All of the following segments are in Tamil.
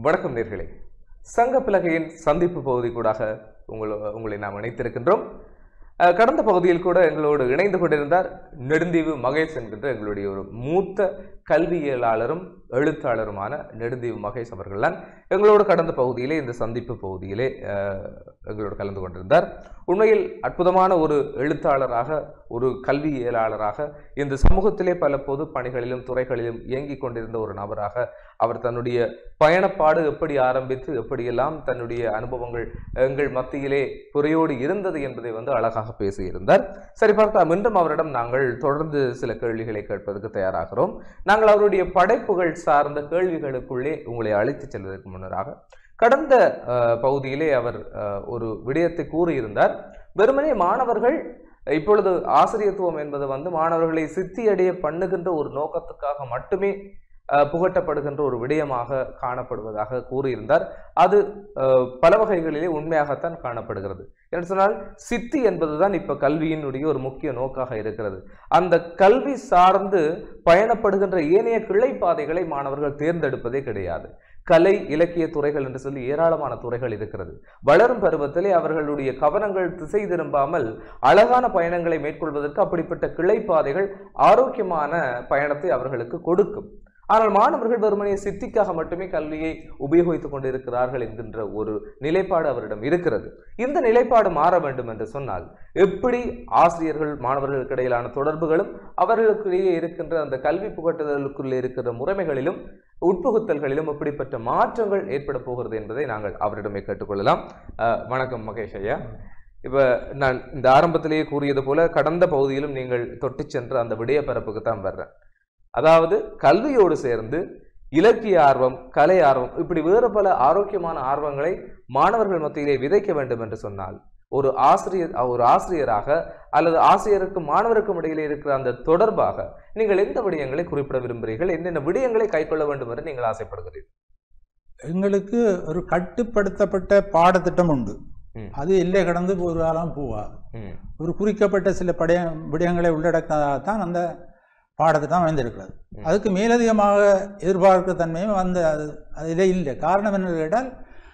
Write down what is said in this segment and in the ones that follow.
வணக்கம் நேர்களே சங்க பிலகையின் சந்திப்பு பகுதி கூடாக உங்களை உங்களை நாம் இணைத்திருக்கின்றோம் அஹ், கடந்த பகுதியில் கூட எங்களோடு இணைந்து கொண்டிருந்தார் நெடுந்தீவு மகேஷ் என்கின்ற எங்களுடைய ஒரு மூத்த கல்வியலாளரும் எழுத்தாளருமான நெடுந்தீவு மகேஷ் அவர்கள் தான் எங்களோடு கடந்த பகுதியிலே இந்த சந்திப்பு பகுதியிலே அஹ், எங்களோடு கலந்து கொண்டிருந்தார் உண்மையில் அற்புதமான ஒரு எழுத்தாளராக ஒரு கல்வியலாளராக இந்த சமூகத்திலே பல பொது பணிகளிலும் துறைகளிலும் இயங்கிக் கொண்டிருந்த ஒரு நபராக அவர் தன்னுடைய பயணப்பாடு எப்படி ஆரம்பித்து எப்படியெல்லாம் தன்னுடைய அனுபவங்கள் எங்கள் மத்தியிலே குறையோடு இருந்தது என்பதை வந்து அழகாக பேசியிருந்தார் சரி பார்த்தா மீண்டும் அவரிடம் நாங்கள் தொடர்ந்து சில கேள்விகளை கேட்பதற்கு தயாராகிறோம் நாங்கள் அவருடைய படைப்புகள் சார்ந்த கேள்விகளுக்குள்ளே உங்களை அழைத்துச் செல்வதற்கு முன்னராக கடந்த அஹ், பகுதியிலே அவர் அஹ், ஒரு விடயத்தை கூறியிருந்தார் வெறுமனே மாணவர்கள் இப்பொழுது ஆசிரியத்துவம் என்பது வந்து மாணவர்களை சித்தியடைய பண்ணுகின்ற ஒரு நோக்கத்துக்காக மட்டுமே அஹ், புகட்டப்படுகின்ற ஒரு விடயமாக காணப்படுவதாக கூறியிருந்தார் அது அஹ், பல வகைகளிலே உண்மையாகத்தான் காணப்படுகிறது என்று சொன்னால் சித்தி என்பதுதான் இப்ப கல்வியினுடைய ஒரு முக்கிய நோக்காக இருக்கிறது அந்த கல்வி சார்ந்து பயணப்படுகின்ற ஏனைய கிளைப்பாதைகளை மாணவர்கள் தேர்ந்தெடுப்பதே கிடையாது கலை இலக்கிய துறைகள் என்று சொல்லி ஏராளமான துறைகள் இருக்கிறது வளரும் பருவத்திலே அவர்களுடைய கவனங்கள் திசை திரும்பாமல் அழகான பயணங்களை மேற்கொள்வதற்கு அப்படிப்பட்ட கிளைப்பாதைகள் ஆரோக்கியமான பயணத்தை அவர்களுக்கு கொடுக்கும் ஆனால் மாணவர்கள் வெறுமனே சித்திக்காக மட்டுமே கல்வியை உபயோகித்துக் கொண்டிருக்கிறார்கள் என்கின்ற ஒரு நிலைப்பாடு அவரிடம் இருக்கிறது இந்த நிலைப்பாடு மாற வேண்டும் என்று சொன்னால் எப்படி ஆசிரியர்கள் மாணவர்களுக்கு இடையிலான தொடர்புகளும் அவர்களுக்கிடையே இருக்கின்ற அந்த கல்வி புகட்டுதலுக்குள்ளே இருக்கிற முறைமைகளிலும் உட்புகுத்தல்களிலும் எப்படிப்பட்ட மாற்றங்கள் ஏற்பட போகிறது என்பதை நாங்கள் அவரிடமே கேட்டுக்கொள்ளலாம் அஹ், வணக்கம் மகேஷ் ஐயா இப்ப நான் இந்த ஆரம்பத்திலேயே கூறியது போல கடந்த பகுதியிலும் நீங்கள் தொட்டு சென்ற அந்த விடய பரப்புக்கு தான் வர்றேன் அதாவது கல்வியோடு சேர்ந்து இலக்கிய ஆர்வம் கலை ஆர்வம் இப்படி வேறு பல ஆரோக்கியமான ஆர்வங்களை மாணவர்கள் மத்தியிலே விதைக்க வேண்டும் என்று சொன்னால் ஒரு ஆசிரியர் ஒரு ஆசிரியராக அல்லது ஆசிரியருக்கும் மாணவருக்கும் இடையிலே இருக்கிற அந்த தொடர்பாக நீங்கள் எந்த விடயங்களை குறிப்பிட விரும்புகிறீர்கள் என்னென்ன விடயங்களை கைக்கொள்ள வேண்டும் என்று நீங்கள் ஆசைப்படுகிறீர்கள் எங்களுக்கு ஒரு கட்டுப்படுத்தப்பட்ட பாடத்திட்டம் உண்டு ம். அது எல்லை கடந்து ஒரு காலம் போகாது ம், ஒரு குறிக்கப்பட்ட சில படைய விடயங்களை உள்ளடக்கத்தான் அந்த பாடத்திட்டம் அமைந்திருக்கிறது ம். அதுக்கு மேலதிகமாக எதிர்பார்க்க தன்மையும் அந்த அது அதிலே இல்லை காரணம் என்ன கேட்டால்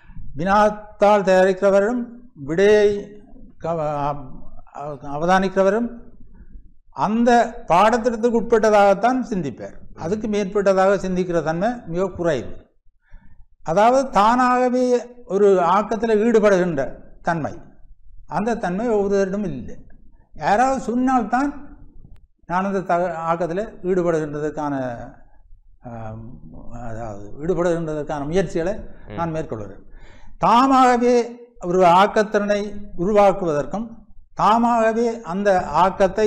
வினாத்தால் தயாரிக்கிறவரும் விடையை க- அவ- அவதானிக்கிறவரும் அந்த பாடத்திட்டத்துக்கு உட்பட்டதாகத்தான் சிந்திப்பார் அதுக்கு மேற்பட்டதாக சிந்திக்கிற தன்மை மிக குறைவு அதாவது தானாகவே ஒரு ஆக்கத்தில் ஈடுபடுகின்ற தன்மை அந்த தன்மை ஒவ்வொருவரிடம் இல்லை யாராவது சொன்னால்தான் நான் அந்த தக ஆக்கத்தில் ஈடுபடுகின்றதுக்கான ஆம், அதாவது ஈடுபடுகின்றதற்கான முயற்சிகளை நான் மேற்கொள்கிறேன் தாமாகவே ஒரு ஆக்கத்திறனை உருவாக்குவதற்கும் தாமாகவே அந்த ஆக்கத்தை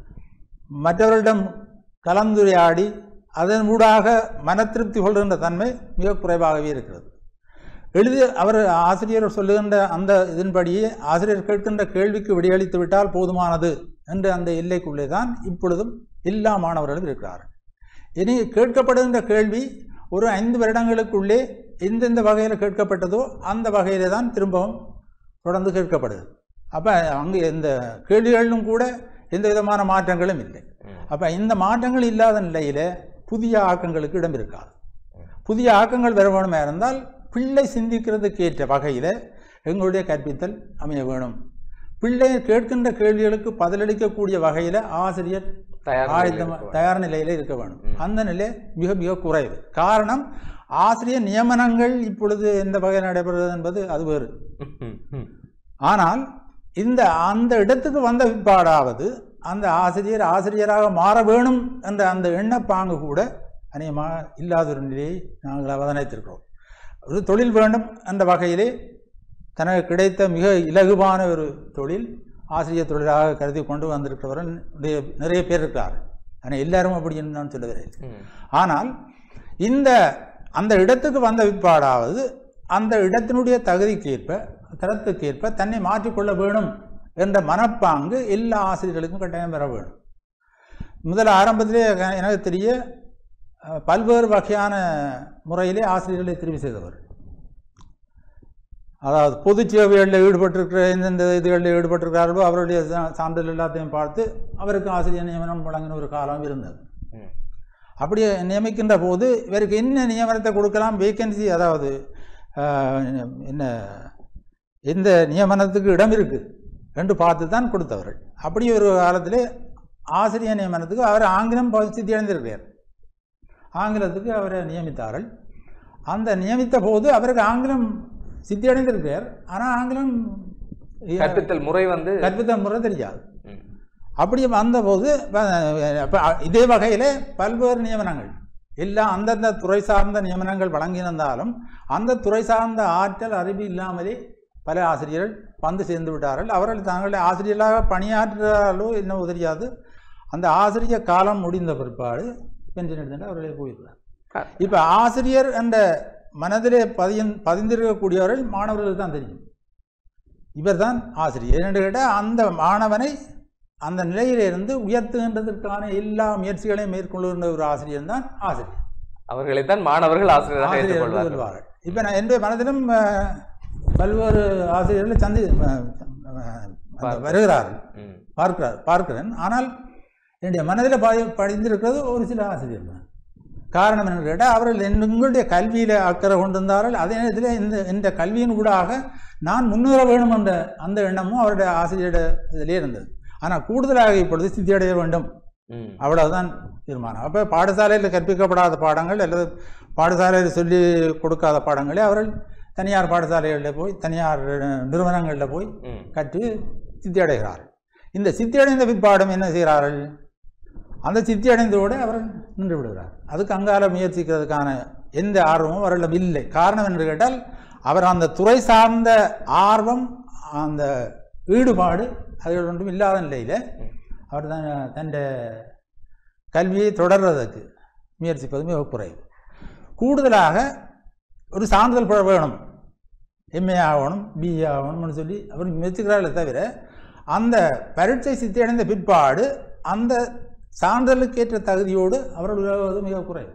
மற்றவரிடம் கலந்துரையாடி அதன் ஊடாக மன திருப்தி கொள்கின்ற தன்மை மிக குறைவாகவே இருக்கிறது எழுதி அவர் ஆசிரியர் சொல்லுகின்ற அந்த இதன்படியே ஆசிரியர் கேட்கின்ற கேள்விக்கு விடையளித்து விட்டால் போதுமானது என்ற அந்த எல்லைக்குள்ளே தான் இப்பொழுதும் எல்லா மாணவர்களும் இருக்கிறார்கள் இனி கேட்கப்படுகின்ற கேள்வி ஒரு ஐந்து வருடங்களுக்குள்ளே எந்தெந்த வகையில் கேட்கப்பட்டதோ அந்த வகையிலே தான் திரும்பவும் தொடர்ந்து கேட்கப்படுது அப்போ அங்கே இந்த கேள்விகளிலும் கூட எந்த விதமான மாற்றங்களும் இல்லை ம். அப்போ இந்த மாற்றங்கள் இல்லாத நிலையில் புதிய ஆக்கங்களுக்கு இடம் இருக்காது புதிய ஆக்கங்கள் வர வேணுமா இருந்தால் பிள்ளை சிந்திக்கிறதுக்கு ஏற்ற வகையில் எங்களுடைய கற்பித்தல் அமைய வேணும் பிள்ளை கேட்கின்ற கேள்விகளுக்கு பதிலளிக்கக்கூடிய வகையில் ஆசிரியர் தயார் ஆயுதம் நிலையில் தயார் நிலையில் இருக்க வேணும் ம். அந்த நிலை மிக மிக குறைவு காரணம் ஆசிரியர் நியமனங்கள் இப்பொழுது எந்த வகையில் நடைபெறுகிறது என்பது அது வேறு ம், ம், ஆனால் இந்த அந்த இடத்துக்கு வந்த பிற்பாடாவது அந்த ஆசிரியர் ஆசிரியராக மாற வேணும் என்ற அந்த எண்ணப்பாங்கு கூட அநேகமாக இல்லாத ஒரு நிலையை நாங்கள் அவதானித்திருக்கிறோம் ஒரு தொழில் வேண்டும் என்ற வகையிலே தனக்கு கிடைத்த மிக இலகுவான ஒரு தொழில் ஆசிரியர் தொழிலாக கருதி கொண்டு வந்திருக்கிறவர்கள் நிறைய- நிறைய பேர் இருக்கிறார்கள் ஆனால் எல்லாரும் அப்படி என்று நான் சொல்லுகிறேன் ம், ஆனால் இந்த அந்த இடத்துக்கு வந்த பிற்பாடாவது அந்த இடத்தினுடைய தகுதிக்கேற்ப தரத்துக்கேற்ப தன்னை மாற்றிக்கொள்ள வேணும் என்ற மனப்பாங்கு எல்லா ஆசிரியர்களுக்கும் கட்டாயம் பெற வேணும் முதல் ஆரம்பத்திலே எ- எனக்கு தெரிய அஹ், பல்வேறு வகையான முறையிலே ஆசிரியர்களை தெரிவு செய்தவர் அதாவது பொது சேவைகளில் ஈடுபட்டிருக்கிற எந்தெந்த இதுகளில் ஈடுபட்டிருக்கிறார்களோ அவருடைய சா- சான்றிதழ் எல்லாத்தையும் பார்த்து அவருக்கு ஆசிரியர் நியமனம் வழங்கின ஒரு காலம் இருந்தது ம், அப்படி நியமிக்கின்ற போது இவருக்கு என்ன நியமனத்தை கொடுக்கலாம் வேகன்சி அதாவது ஆஹ், என்ன எந்த நியமனத்துக்கு இடம் இருக்குது என்று பார்த்து தான் கொடுத்தவர்கள் அப்படி ஒரு காலத்திலே ஆசிரியர் நியமனத்துக்கு அவர் ஆங்கிலம் சித்தி அடைந்திருக்கிறார் ஆங்கிலத்துக்கு அவரை நியமித்தார்கள் அந்த நியமித்த போது அவருக்கு ஆங்கிலம் சித்தி அடைந்திருக்கிறார் ஆனால் ஆங்கிலம் கற்பித்தல் முறை வந்து கற்பித்த முறை தெரியாது ம். அப்படி வந்தபோது வ- அப்ப இதே வகையில் பல்வேறு நியமனங்கள் எல்லாம் அந்தந்த துறை சார்ந்த நியமனங்கள் வழங்கியிருந்தாலும் அந்த துறை சார்ந்த ஆற்றல் அறிவு இல்லாமலே பல ஆசிரியர்கள் வந்து சேர்ந்து விட்டார்கள் அவர்கள் தாங்களே ஆசிரியர்களாக பணியாற்றாலோ என்னவோ தெரியாது அந்த ஆசிரியர் காலம் முடிந்த பிற்பாடு பென்ஷன் எடுத்துட்டு அவர்களே போயிடுறார் க- இப்போ ஆசிரியர் என்ற மனதிலே பதியன் பதிந்திருக்கக்கூடியவர்கள் மாணவர்களுக்கு தான் தெரியும் இவர்தான் ஆசிரியர் என்று கேட்டால் அந்த மாணவனை அந்த நிலையிலிருந்து உயர்த்துகின்றதற்கான எல்லா முயற்சிகளையும் மேற்கொள்ளுகின்ற ஒரு ஆசிரியர் தான் ஆசிரியர் அவர்களைத்தான் மாணவர்கள் ஆசிரியராக ஆசிரியர் என்று ஏற்றுக்கொள்வார்கள் சொல்வார்கள் இப்போ நான் என்னுடைய மனதிலும் அஹ், பல்வேறு ஆசிரியர்களை சந்தி அஹ், அஹ், அந்த வருகிறார்கள் ம். பார்க்கிறார் பார்க்கிறேன் ஆனால் என்னுடைய மனதில் பதி படிந்திருக்கிறது ஒரு சில ஆசிரியர் தான் காரணம் என்ன கேட்டால் அவர்கள் என் எங்களுடைய கல்வியில் அக்கறை கொண்டிருந்தார்கள் அதே நேரத்தில் இந்த இந்த கல்வியின் ஊடாக நான் முன்னேற வேணும் என்ற அந்த எண்ணமும் அவருடைய ஆசிரியருடைய இதிலே இருந்தது ஆனால் கூடுதலாக இப்பொழுது சித்தியடைய வேண்டும் ம். அவ்வளவுதான் தீர்மானம் அப்போ பாடசாலையில் கற்பிக்கப்படாத பாடங்கள் அல்லது பாடசாலையில் சொல்லி கொடுக்காத பாடங்களை அவர்கள் தனியார் பாடசாலைகளில் போய் தனியார் அஹ், நிறுவனங்களில் போய் ம். கற்று சித்தி அடைகிறார்கள் இந்த சித்தி அடைந்த பிற்பாடும் என்ன செய்கிறார்கள் அந்த சித்தி அடைந்தோடு அவர்கள் நின்று விடுகிறார் அதுக்கு அங்கால முயற்சிக்கிறதுக்கான எந்த ஆர்வமும் அவர்களிடம் இல்லை காரணம் என்று கேட்டால் அவர் அந்த துறை சார்ந்த ஆர்வம் அந்த ஈடுபாடு அதுகள் ஒன்றும் இல்லாத நிலையில் அவர் தான் தன் கல்வியை தொடர்வதற்கு முயற்சிப்பது மிக குறைவு கூடுதலாக ஒரு சான்றிதழ் பெற வேணும் எம்ஏ ஆகணும் பிஏ ஆகணும்னு சொல்லி அவர் முயற்சிக்கிறார்களே தவிர அந்த பரீட்சை சித்தி அடைந்த பிற்பாடு அந்த சான்றிதழுக்கேற்ற தகுதியோடு அவர்கள் உருவாவது மிக குறைவு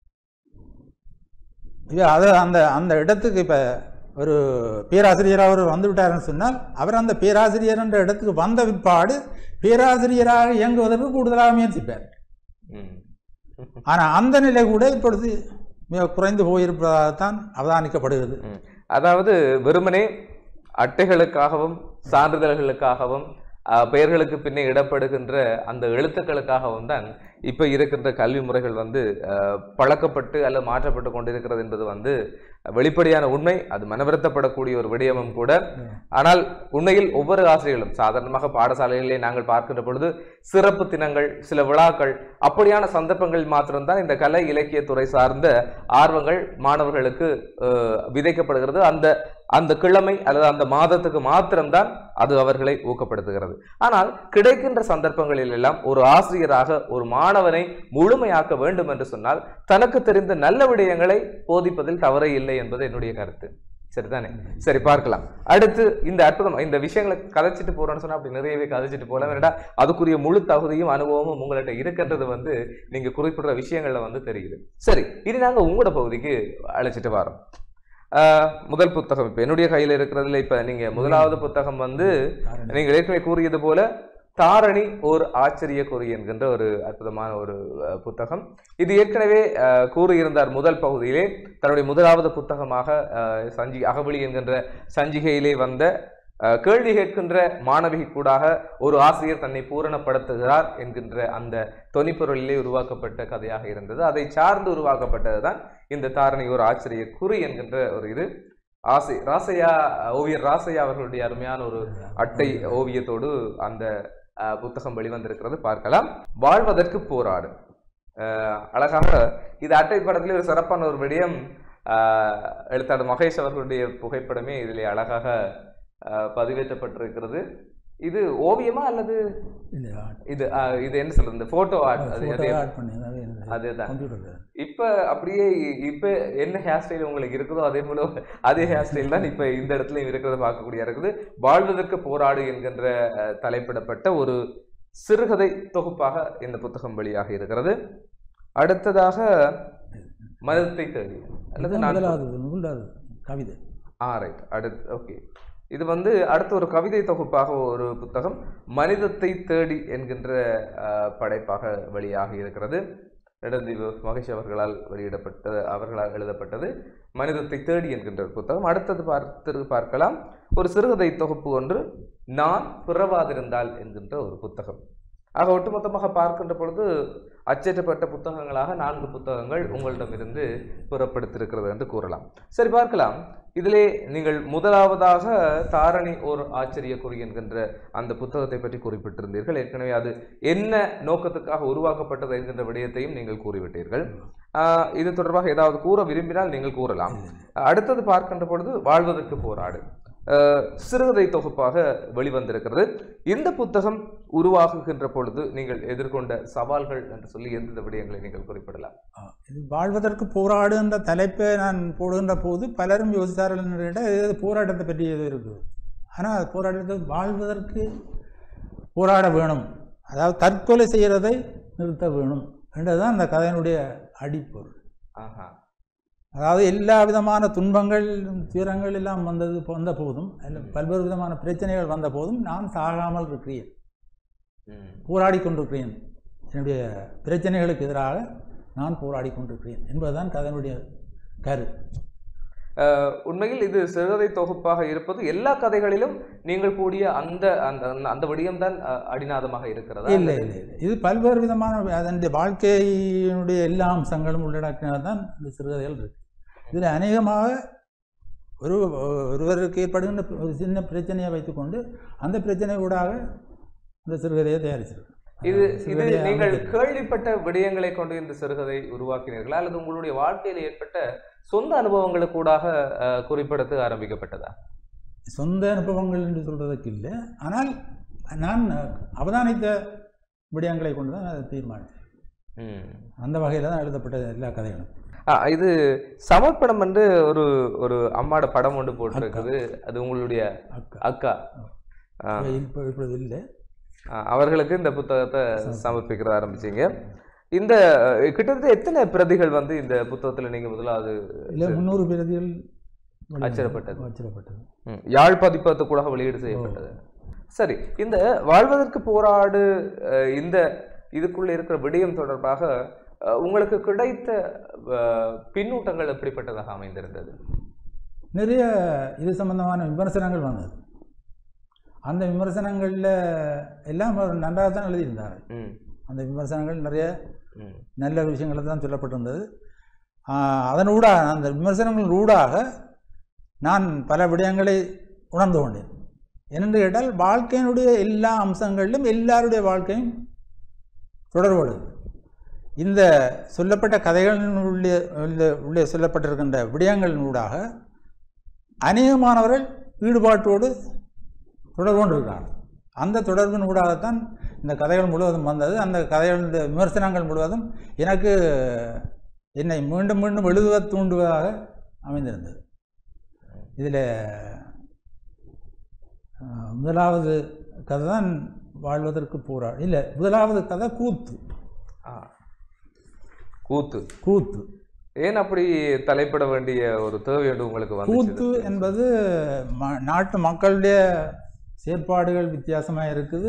இது அது அந்த அந்த இடத்துக்கு இப்போ ஒரு பேராசிரியராக அவர் வந்து விட்டாருன்னு சொன்னால் அவர் அந்த பேராசிரியர் என்ற இடத்துக்கு வந்த பிற்பாடு பேராசிரியராக இயங்குவதற்கு கூடுதலாக முயற்சிப்பார் ம். ஆனால் அந்த நிலை கூட இப்பொழுது மிக குறைந்து போயிருப்பதாகத்தான் அவதானிக்கப்படுகிறது ம். அதாவது வெறுமனே அட்டைகளுக்காகவும் சான்றிதழ்களுக்காகவும் அஹ், பெயர்களுக்கு பின்னே இடப்படுகின்ற அந்த எழுத்துக்களுக்காகவும் தான் இப்போ இருக்கின்ற கல்வி முறைகள் வந்து அஹ், பழக்கப்பட்டு அல்லது மாற்றப்பட்டு கொண்டிருக்கிறது என்பது வந்து வெளிப்படையான உண்மை அது மனவருத்தப்படக்கூடிய ஒரு விடயமும் கூட ஆனால் உண்மையில் ஒவ்வொரு ஆசிரியர்களும் சாதாரணமாக பாடசாலைகளிலே நாங்கள் பார்க்கின்ற பொழுது சிறப்பு தினங்கள் சில விழாக்கள் அப்படியான சந்தர்ப்பங்களில் மாத்திரம்தான் இந்த கலை இலக்கிய துறை சார்ந்த ஆர்வங்கள் மாணவர்களுக்கு அஹ், விதைக்கப்படுகிறது அந்த அந்த கிழமை அல்லது அந்த மாதத்துக்கு மாத்திரம்தான் அது அவர்களை ஊக்கப்படுத்துகிறது ஆனால் கிடைக்கின்ற சந்தர்ப்பங்களில் எல்லாம் ஒரு ஆசிரியராக ஒரு மாணவனை முழுமையாக்க வேண்டும் என்று சொன்னால் தனக்கு தெரிந்த நல்ல விடயங்களை போதிப்பதில் தவறே இல்லை என்பது என்னுடைய கருத்து சரிதானே சரி பார்க்கலாம் அடுத்து இந்த அற்புதம் இந்த விஷயங்களை கதைச்சிட்டு போறோம்னு சொன்னா அப்படி நிறையவே கதைச்சிட்டு போல வேண்டா அதுக்குரிய முழு தகுதியும் அனுபவமும் உங்கள்கிட்ட இருக்கின்றது வந்து நீங்க குறிப்பிடுற விஷயங்கள்ல வந்து தெரியுது சரி இனி நாங்க உங்களோட பகுதிக்கு அழைச்சிட்டு வரோம் ஆஹ் முதல் புத்தகம் இப்ப என்னுடைய கையில இருக்கிறதுல இப்ப நீங்க முதலாவது புத்தகம் வந்து நீங்க ஏற்கனவே கூறியது போல தாரணி ஓர் ஆச்சரிய குறி என்கின்ற ஒரு அற்புதமான ஒரு அஹ், புத்தகம் இது ஏற்கனவே அஹ், கூறியிருந்தார் முதல் பகுதியிலே தன்னுடைய முதலாவது புத்தகமாக அஹ், சஞ்சி அகவழி என்கின்ற சஞ்சிகையிலே வந்த அஹ், கேள்வி கேட்கின்ற மாணவிக்கு கூடாக ஒரு ஆசிரியர் தன்னை பூரணப்படுத்துகிறார் என்கின்ற அந்த தொனிப்பொருளிலே உருவாக்கப்பட்ட கதையாக இருந்தது அதை சார்ந்து உருவாக்கப்பட்டதுதான் இந்த தாரணி ஒரு ஆச்சரிய குறி என்கின்ற ஒரு இது ஆசை ராசையா ஓவியர் ராசையா அவர்களுடைய அருமையான ஒரு அட்டை ஓவியத்தோடு அந்த அஹ், புத்தகம் வெளிவந்திருக்கிறது பார்க்கலாம் வாழ்வதற்கு போராடு அஹ், அழகாக இது அட்டை படத்திலே ஒரு சிறப்பான ஒரு விடயம் அஹ், எழுத்தாளர் மகேஷ் அவர்களுடைய புகைப்படமே இதிலே அழகாக அஹ், பதிவேற்றப்பட்டிருக்கிறது இது ஓவியமா அல்லது இல்லையா இது அஹ், இது என்ன சொல்றது இந்த போட்டோ ஆர்ட் அது photo அது add பண்ணி அதாவது என்னது? அதுதான் கம்ப்யூட்டர்ல இப்ப அப்படியே இப்ப என்ன ஹேர் ஸ்டைல் உங்களுக்கு இருக்குதோ அதே போல அதே ஹேர் ஸ்டைல் தான் இப்ப இந்த இடத்துல இருக்கிறத பார்க்கக்கூடிய இருக்குது வாழ்வதற்கு போராடு என்கின்ற அஹ், தலைப்பிடப்பட்ட ஒரு சிறுகதை தொகுப்பாக இந்த புத்தகம் வெளியாக இருக்கிறது அடுத்ததாக மதத்தை தேடி அல்லது இதுதான் நான் முதலாவது முதலாவது கவிதை ஆ ரைட் அடுத்து ஓகே இது வந்து அடுத்த ஒரு கவிதை தொகுப்பாக ஒரு புத்தகம் மனிதத்தை தேடி என்கின்ற அஹ், படைப்பாக வெளியாகி இருக்கிறது நெடுந்தீவு மகேஷ் அவர்களால் வெளியிடப்பட்டது அவர்களால் எழுதப்பட்டது மனிதத்தை தேடி என்கின்ற ஒரு புத்தகம் அடுத்தது பார்த்து பார்க்கலாம் ஒரு சிறுகதை தொகுப்பு ஒன்று நான் பிறவாதிருந்தால் என்கின்ற ஒரு புத்தகம் ஆக ஒட்டுமொத்தமாக பார்க்கின்ற பொழுது அச்சேற்றப்பட்ட புத்தகங்களாக நான்கு புத்தகங்கள் உங்களிடமிருந்து புறப்படுத்திருக்கிறது என்று கூறலாம் சரி பார்க்கலாம் இதிலே நீங்கள் முதலாவதாக தாரணி ஓர் ஆச்சரியக்குறி என்கின்ற அந்த புத்தகத்தை பற்றி குறிப்பிட்டிருந்தீர்கள் ஏற்கனவே அது என்ன நோக்கத்துக்காக உருவாக்கப்பட்டது என்கின்ற விடயத்தையும் நீங்கள் கூறிவிட்டீர்கள் ஆஹ் இது தொடர்பாக ஏதாவது கூற விரும்பினால் நீங்கள் கூறலாம் அடுத்தது பார்க்கின்ற பொழுது வாழ்வதற்கு போராடு ஆஹ் சிறுகதை தொகுப்பாக வெளிவந்திருக்கிறது இந்த புத்தகம் உருவாகுகின்ற பொழுது நீங்கள் எதிர்கொண்ட சவால்கள் என்று சொல்லி எந்தெந்த விடயங்களை நீங்கள் குறிப்பிடலாம் ஆ, இது வாழ்வதற்கு போராடு என்ற தலைப்பை நான் போடுகின்ற போது பலரும் யோசித்தார்கள் என்னிடம், இது போராட்டத்தை பற்றி எது இருக்குது ஆனால் போராட்டத்தை வாழ்வதற்கு போராட வேணும் அதாவது தற்கொலை செய்கிறதை நிறுத்த வேணும் என்றதுதான் அந்த கதையினுடைய அடிப்பொருள் ஆஹா அதாவது எல்லா விதமான துன்பங்கள் துயரங்கள் எல்லாம் வந்தது வந்த போதும் அல்ல பல்வேறு விதமான பிரச்சனைகள் வந்த போதும் நான் சாகாமல் இருக்கிறேன் ம். போராடி கொண்டிருக்கிறேன் என்னுடைய பிரச்சனைகளுக்கு எதிராக நான் போராடி கொண்டிருக்கிறேன் என்பதுதான் கதையினுடைய கரு ஆஹ் உண்மையில் இது சிறுகதை தொகுப்பாக இருப்பது எல்லா கதைகளிலும் நீங்கள் கூடிய அந்த அந்த அந்த- அந்த விடயம்தான் அஹ், அடிநாதமாக இருக்கிறதா இல்லை இல்லை இல்லை இது பல்வேறு விதமான அதனுடைய வாழ்க்கையினுடைய எல்லா அம்சங்களும் உள்ளடக்கினதான் இந்த சிறுகதைகள் இருக்கு இதில் அநேகமாக ஒரு ஒருவருக்கு ஏற்படுகின்ற ஒரு சின்ன பிரச்சனையை வைத்துக்கொண்டு அந்த பிரச்சனை ஊடாக இந்த சிறுகதையை தயாரிச்சிருக்கு இது இது சிறுகதையை நீங்கள் அமைச்சிருக்கு. கேள்விப்பட்ட விடயங்களை கொண்டு இந்த சிறுகதை உருவாக்கினீர்களா அல்லது உங்களுடைய வாழ்க்கையில் ஏற்பட்ட சொந்த அனுபவங்களுக்கூடாக அஹ், குறிப்பிடத்து ஆரம்பிக்கப்பட்டதா சொந்த அனுபவங்கள் என்று சொல்றதுக்கு இல்லை ஆனால் நான் அவதானித்த விடயங்களை கொண்டு தான் அதை தீர்மானித்தேன் ம். அந்த வகையில் தான் எழுதப்பட்ட எல்லா கதைகளும் ஆ, இது சமர்ப்பணம் வந்து ஒரு ஒரு அம்மாட படம் ஒன்று போட்டிருக்குது அது உங்களுடைய அக்கா அக்கா ஆ, இப்போ இப்பொழுது இல்லை ஆ, அவர்களுக்கு இந்த புத்தகத்தை சமர்ப்பிக்கிற ஆரம்பிச்சீங்க இந்த அஹ், கிட்டத்தட்ட எத்தனை பிரதிகள் வந்து இந்த புத்தகத்துல நீங்க முதலாவது இல்லை முந்நூறு பிரதிகள் வெளியிட- அச்சிடப்பட்டது. அச்சிடப்பட்டது ம், யாழ் பதிப்பகத்து கூட வெளியீடு செய்யப்பட்டது சரி இந்த வாழ்வதற்கு போராடு அஹ், இந்த இதுக்குள்ள இருக்கிற விடயம் தொடர்பாக அஹ், உங்களுக்கு கிடைத்த அஹ், பின்னூட்டங்கள் எப்படிப்பட்டதாக அமைந்திருந்தது நிறைய இது சம்பந்தமான விமர்சனங்கள் வந்தது அந்த விமர்சனங்களில் எல்லாம் அவர் நன்றாக தான் எழுதியிருந்தார் ம் அந்த விமர்சனங்கள் நிறைய ம் நல்ல விஷயங்கள் தான் சொல்லப்பட்டிருந்தது ஆஹ் அதன் ஊடாக அந்த விமர்சனங்கள் ஊடாக நான் பல விடயங்களை உணர்ந்து கொண்டேன் என்னென்று கேட்டால் வாழ்க்கையினுடைய எல்லா அம்சங்களிலும் எல்லாருடைய வாழ்க்கையும் தொடர்புடையது இந்த சொல்லப்பட்ட கதைகளின் உள்ளே உள்ளே உள்ளே சொல்லப்பட்டிருக்கின்ற விடயங்களின் ஊடாக அநேகமானவர்கள் ஈடுபாட்டோடு தொடர்பு கொண்டிருக்கிறார்கள் அந்த தொடர்பின் ஊடாகத்தான் இந்த கதைகள் முழுவதும் வந்தது அந்த கதைகளுடைய விமர்சனங்கள் முழுவதும் எனக்கு என்னை மீண்டும் மீண்டும் எழுதுவ தூண்டுவதாக அமைந்திருந்தது இதில் முதலாவது கதை தான் வாழ்வதற்கு போரா இல்லை முதலாவது கதை கூத்து ஆ. கூத்து கூத்து ஏன் அப்படி தலைப்பட வேண்டிய ஒரு தேவை ஒன்று உங்களுக்கு வந்து கூத்து என்பது ம- நாட்டு மக்களுடைய செயற்பாடுகள் வித்தியாசமாக இருக்குது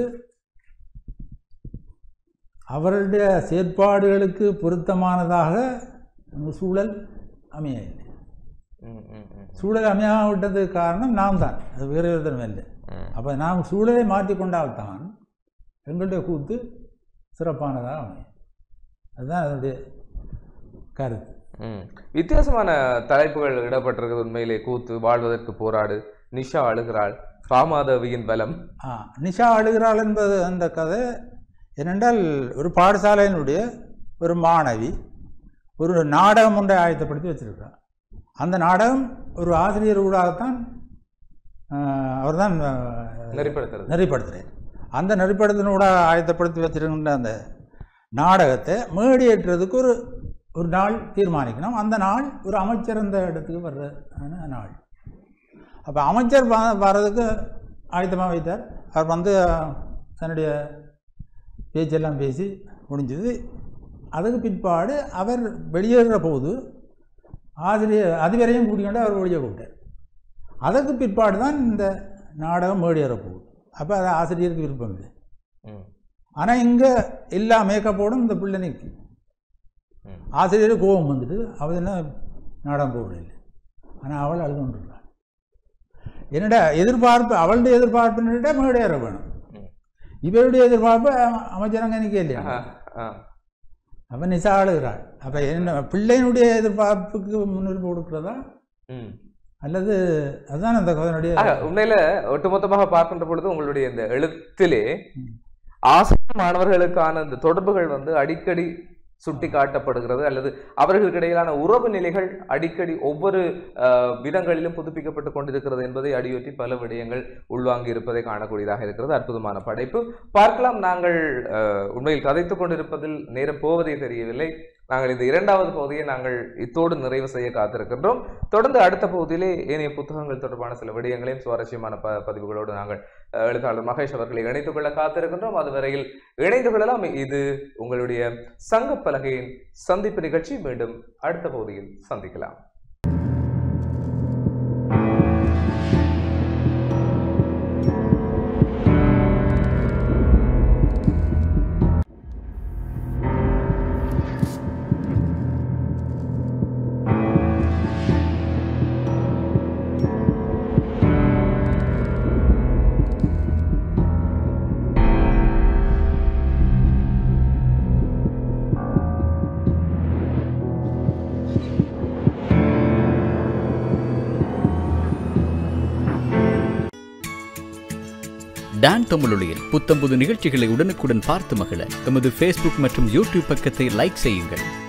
அவர்களுடைய செயற்பாடுகளுக்கு பொருத்தமானதாக அந்த சூழல் அமையவில்லை ம் ம் ம் சூழல் அமையாவிட்டதுக்கு காரணம் நாம் தான் அது வேறு ஒருத்தரும் இல்லை ம். அப்போ நாம் சூழலை மாற்றிக்கொண்டால்தான் எங்களுடைய கூத்து சிறப்பானதாக அமையும் அதுதான் அதனுடைய கருத்து ம். வித்தியாசமான தலைப்புகள் இடப்பட்டிருக்கிறது உண்மையிலே கூத்து வாழ்வதற்கு போராடு நிஷா அழுகிறாள் ராமாதேவியின் பலம் ஆ நிஷா அழுகிறாள் என்பது அந்த கதை ஏனென்றால் ஒரு பாடசாலையினுடைய ஒரு மாணவி ஒரு நாடகம் ஒன்றை ஆயத்தப்படுத்தி வச்சிருக்கிறார் அந்த நாடகம் ஒரு ஆசிரியர் ஊடாகத்தான் அவர் தான் நெறிப்படுத்துறது நெறிப்படுத்துகிறார் அந்த நெறிப்படுத்தினூடாக ஆயத்தப்படுத்தி வச்சிருக்கின்ற அந்த நாடகத்தை மேடியேற்றுறதுக்கு ஒரு ஒரு நாள் தீர்மானிக்கணும் அந்த நாள் ஒரு அமைச்சர் அந்த இடத்துக்கு வர்ற ஆன நாள் அப்போ அமைச்சர் வ வர்றதுக்கு ஆயத்தமாக வைத்தார் அவர் வந்து தன்னுடைய பேச்செல்லாம் பேசி முடிஞ்சது அதுக்கு பிற்பாடு அவர் வெளியேறுற போது ஆசிரியர் அதுவரையும் கூட்டிக்கொண்டு அவர் வெளியே கூப்பிட்டார் அதற்கு பிற்பாடு தான் இந்த நாடகம் மேடியேற போகுது அப்போ அது ஆசிரியருக்கு விருப்பம் இல்லை ம். ஆனால் இங்கே எல்லா மேக்கப்போடும் இந்த பிள்ளை நிற்கும் ம். ஆசிரியர் கோபம் வந்துட்டு அவள் என்ன நாடகம் போகல ஆனால் அவள் அழுது கொண்டிருக்கிறாள் என்னடா எதிர்பார்ப்பு அவளுடைய எதிர்பார்ப்பு என்னடா மேடையேற வேணும் ம். இவருடைய எதிர்பார்ப்பு அ- அமைச்சரங்க நிற்க இல்லையா ஆ, ஆ. அவன் நிசா அழுகிறாள் அப்போ என்ன பிள்ளையினுடைய எதிர்பார்ப்புக்கு முன்னுரிமை கொடுக்குறதா ம். அல்லது அதுதான் அந்த கதனுடைய ஆக, உண்மையில ஒட்டுமொத்தமாக பார்க்கின்ற பொழுது உங்களுடைய இந்த எழுத்திலே ம். ஆசிரியர் மாணவர்களுக்கான இந்த தொடர்புகள் வந்து அடிக்கடி சுட்டி காட்டப்படுகிறது அல்லது அவர்களுக்கு இடையிலான உறவு நிலைகள் அடிக்கடி ஒவ்வொரு அஹ், விதங்களிலும் புதுப்பிக்கப்பட்டு கொண்டிருக்கிறது என்பதை அடியொற்றி பல விடயங்கள் உள்வாங்கி இருப்பதை காணக்கூடியதாக இருக்கிறது அற்புதமான படைப்பு பார்க்கலாம் நாங்கள் அஹ், உண்மையில் கதைத்துக் கொண்டிருப்பதில் நேரம் போவதே தெரியவில்லை நாங்கள் இந்த இரண்டாவது பகுதியை நாங்கள் இத்தோடு நிறைவு செய்ய காத்திருக்கின்றோம் தொடர்ந்து அடுத்த பகுதியிலே ஏனைய புத்தகங்கள் தொடர்பான சில விடயங்களையும் சுவாரஸ்யமான ப பதிவுகளோடு நாங்கள் அஹ், எழுத்தாளர் மகேஷ் அவர்களை இணைத்துக் கொள்ள காத்திருக்கின்றோம் அதுவரையில் இணைந்து கொள்ளலாம் இது உங்களுடைய சங்க பலகையின் சந்திப்பு நிகழ்ச்சி மீண்டும் அடுத்த பகுதியில் சந்திக்கலாம் டான் தமிழொலியில் புத்தம்புது நிகழ்ச்சிகளை உடனுக்குடன் பார்த்து மகிழ எமது ஃபேஸ்புக் மற்றும் யூடியூப் பக்கத்தை லைக் செய்யுங்கள்